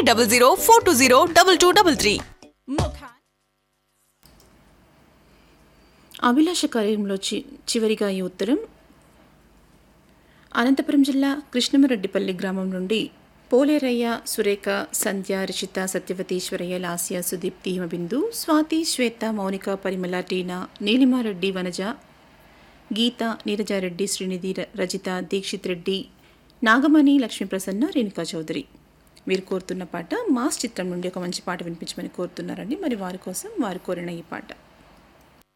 eight double zero four two zero double two double three అభిలాష కార్యంలో చి చివరిగా ఈ ఉత్తరం అనంతపురం జిల్లా కృష్ణమరెడ్డిపల్లి గ్రామం నుండి పోలేరయ్య సురేఖ సంధ్య రిషిత సత్యవతీశ్వరయ్య లాస్య సుదీప్తి హిమబిందు స్వాతి శ్వేత మౌనిక పరిమళ టీనా నీలిమారెడ్డి వనజ గీత నీరజారెడ్డి శ్రీనిధి ర- రజిత దీక్షిత్ రెడ్డి నాగమణి లక్ష్మీప్రసన్న రేణుకా చౌదరి వీరు కోరుతున్న పాట మాస్ చిత్రం నుండి ఒక మంచి పాట వినిపించమని కోరుతున్నారండి మరి వారి కోసం వారు కోరిన ఈ పాట